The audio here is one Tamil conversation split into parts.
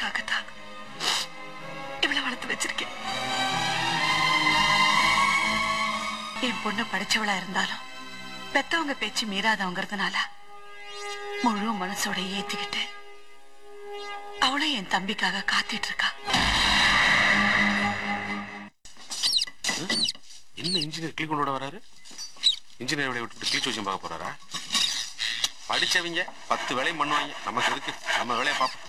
உங்களுக்காகத்தான் இவ்வளவு வளர்த்து வச்சிருக்கேன் என் பொண்ணு படிச்சவளா இருந்தாலும் பெத்தவங்க பேச்சு மீறாதவங்கிறதுனால முழு மனசோட ஏத்திக்கிட்டு அவளும் என் தம்பிக்காக காத்துட்டு இருக்கா என்ன இன்ஜினியர் கிளி கொண்டு வராரு இன்ஜினியர் விட விட்டு கிளி வச்சு பார்க்க போறாரா படிச்சவங்க பத்து வேலையும் பண்ணுவாங்க நமக்கு இருக்கு நம்ம வேலையை பார்ப்போம்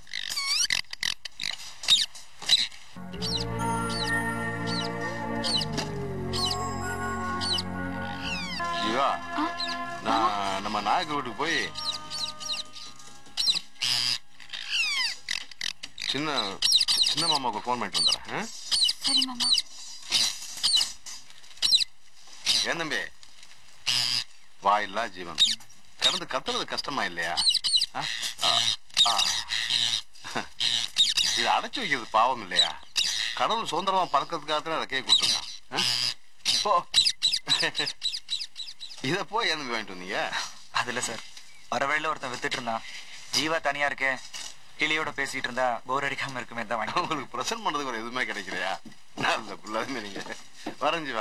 ஜீவா நான் நம்ம நாயக்கு வீட்டுக்கு போய் சின்ன சின்ன மாமாவுக்கு ஃபோன் பண்ணிட்டு வந்துடுறேன் ஆ? சரி மாமா ஏன் தம்பி வாயில்லா ஜீவன் கடந்து கத்துறது கஷ்டமா இல்லையா ஆ? ஆ, ஆ. இதை அடைச்சு வைக்கிறது பாவம் இல்லையா கடவுள் சுதந்திரமா பறக்கிறதுக்காக தான் ரெக்கையை கொடுத்துருக்கான் ஆ? போ இத போய் ஏன் தம்பி வாங்கிட்டு வந்தீங்க அதுல சார் வர வழியில ஒருத்தன் வித்துட்டு இருந்தான் ஜீவா தனியா இருக்கே கிளியோட பேசிட்டு இருந்தா போர் அடிக்காம இருக்குமே தான் வாங்கி உங்களுக்கு பிரசன்ட் பண்றதுக்கு ஒரு எதுவுமே கிடைக்கலையா நல்ல பிள்ளைமே நீங்க வரேன் ஜீவா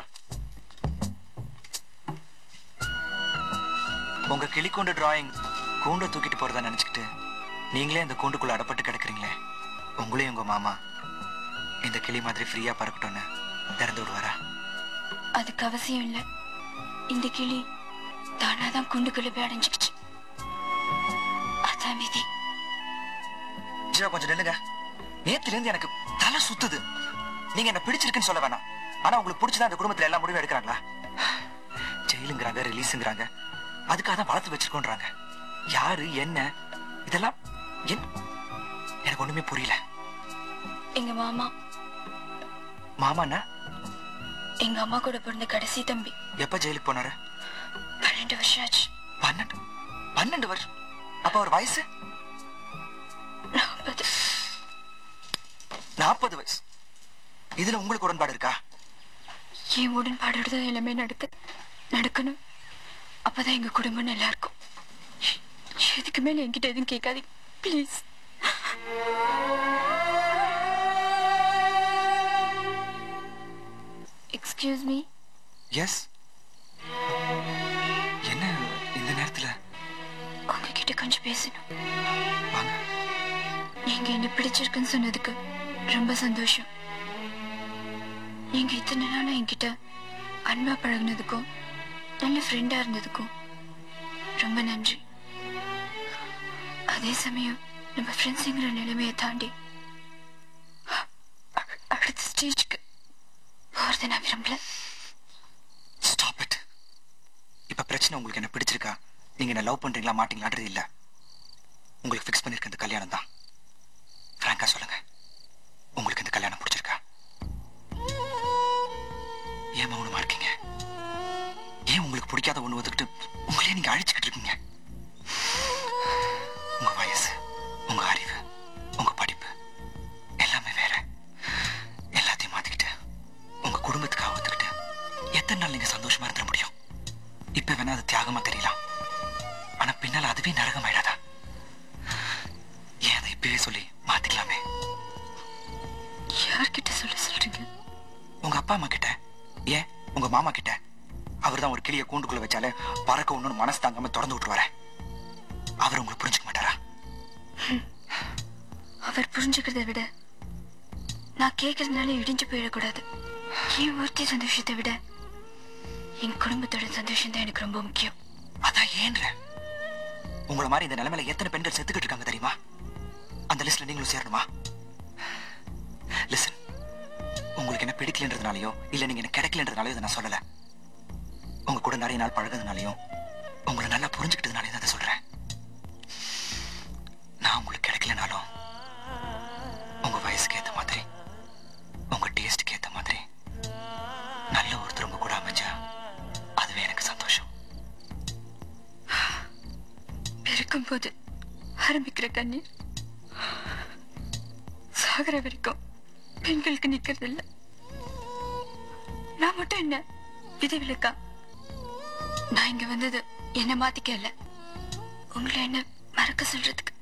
உங்க கிளி கூண்டு டிராயிங் கூண்டை தூக்கிட்டு போறதா நினைச்சுக்கிட்டு நீங்களே அந்த கூண்டுக்குள்ள அடப்பட்டு கிடக்குறீங்களே உங்களையும் உங்க மாமா இந்த கிளி மாதிரி ஃப்ரீயா பறக்கட்டும்னு திறந்து விடுவாரா அதுக்கு அவசியம் இல்ல இந்த கிளி தானாதான் குண்டுக்குள்ள போய் அடைஞ்சுக்கிச்சு அதான் விதி ஜீவா கொஞ்சம் நில்லுங்க நேத்துல இருந்து எனக்கு தலை சுத்துது நீங்க என்ன பிடிச்சிருக்குன்னு சொல்ல வேணாம் ஆனா உங்களுக்கு பிடிச்சதா அந்த குடும்பத்துல எல்லா முடிவும் எடுக்கிறாங்களா ஜெயிலுங்கிறாங்க ரிலீஸுங்கிறாங்க அதுக்காக தான் வளர்த்து வச்சிருக்கோன்றாங்க யாரு என்ன இதெல்லாம் என் எனக்கு ஒண்ணுமே புரியல எங்க மாமா மாமாண்ணா எங்க அம்மா கூட பிறந்த கடைசி தம்பி எப்ப ஜெயிலுக்கு போனாரு பன்னெண்டு வருஷம் ஆச்சு பன்னெண்டு பன்னெண்டு வருஷம் அப்ப அவர் வயசு நாற்பது நாற்பது வயசு இதுல உங்களுக்கு உடன்பாடு இருக்கா என் உடன்பாடோட தான் எல்லாமே நடக்குது நடக்கணும் அப்பதான் எங்க குடும்பம் நல்லா இருக்கும் எதுக்கு மேல என்கிட்ட எதுவும் கேட்காதீங்க ப்ளீஸ் எக்ஸ்கியூஸ் மீ எஸ் என்ன இந்த நேரத்துல உங்ககிட்ட கொஞ்சம் பேசணும் வாங்க நீங்க என்ன பிடிச்சிருக்குன்னு சொன்னதுக்கு ரொம்ப சந்தோஷம் நீங்க இத்தனை நாளா என்கிட்ட அன்பா பழகுனதுக்கும் நல்ல ஃப்ரெண்டா இருந்ததுக்கும் ரொம்ப நன்றி அதே சமயம் நம்ம ஃப்ரெண்ட்ஸுங்கிற நிலைமையை தாண்டி அ- அடுத்த ஸ்டேஜ்க்கு போறதை நான் விரும்பல ஸ்டாப் இட் இப்ப பிரச்சனை உங்களுக்கு என்ன பிடிச்சிருக்கா நீங்க என்ன லவ் பண்றீங்களா மாட்டீங்களான்றது இல்ல உங்களுக்கு ஃபிக்ஸ் பண்ணிருக்க இந்த கல்யாணம் தான் ஃப்ராங்கா சொல்லுங்க உங்களுக்கு இந்த கல்யாணம் பிடிச்சிருக்கா ஏன் மௌனமா இருக்கீங்க ஏன் உங்களுக்கு பிடிக்காத ஒண்ணு ஒதுக்கிட்டு உங்களையே நீங்க அழிச்சுக்கிட்டு இருக்கீங்க உங்க வயசு உங்க அறிவு உங்க படிப்பு எல்லாமே வேற எல்லாத்தையும் மாத்திக்கிட்டு உங்க குடும்பத்துக்காக ஒத்துக்கிட்டு எத்தனை நாள் நீங்க சந்தோஷமா இருந்துட முடியும் இப்ப வேணா அது தியாகமா தெரியலாம் ஆனா பின்னால அதுவே நரகம் ஆயிடாதா ஏன் அதை இப்பவே சொல்லி மாத்திக்கலாமே யார்கிட்ட சொல்ல சொல்றீங்க உங்க அப்பா அம்மா கிட்ட ஏன் உங்க மாமா கிட்ட அவர்தான் ஒரு கிளிய கூண்டுக்குள்ள வச்சாலே பறக்க ஒண்ணுன்னு மனசு தாங்காம திறந்து விட்டுருவாரு அவர் உங்களுக்கு புரிஞ்சுக்க மாட்டாரா அவர் புரிஞ்சுக்கிறத விட நான் கேட்கறதுனால இடிஞ்சு போயிடக்கூடாது என் ஒருத்தி சந்தோஷத்தை விட என் குடும்பத்தோட சந்தோஷம் தான் எனக்கு ரொம்ப முக்கியம் அதான் ஏன்ற உங்களை மாதிரி இந்த நிலைமையில எத்தனை பெண்கள் செத்துக்கிட்டு இருக்காங்க தெரியுமா அந்த லிஸ்ட்ல நீங்களும் சேரணுமா லிசன் உங்களுக்கு என்ன பிடிக்கலன்றதுனாலயோ இல்ல நீங்க என்ன கிடைக்கலன்றதுனாலயோ இதை நான் சொல்லல உங்க கூட நிறைய நாள் பழகுறதுனாலயும் உங்களை நல்லா புரிஞ்சுக்கிட்டதுனாலயும் தான் இதை சொல்றேன் நான் உங்களுக்கு கிடைக்கலனாலும் உங்க வயசுக்கு ஏத்த மாதிரி உங்க டேஸ்டுக்கு ஏத்த மாதிரி நல்ல ஒருத்தர் உங்க கூட அமைஞ்சா அதுவே எனக்கு சந்தோஷம் பிறக்கும் போது ஆரம்பிக்கிற கண்ணீர் சாகர வரைக்கும் பெண்களுக்கு நிக்கிறது இல்ல நான் மட்டும் என்ன விதிவிலக்கா நான் இங்க வந்தது என்ன மாத்திக்க இல்ல உங்களை என்ன மறக்க சொல்றதுக்கு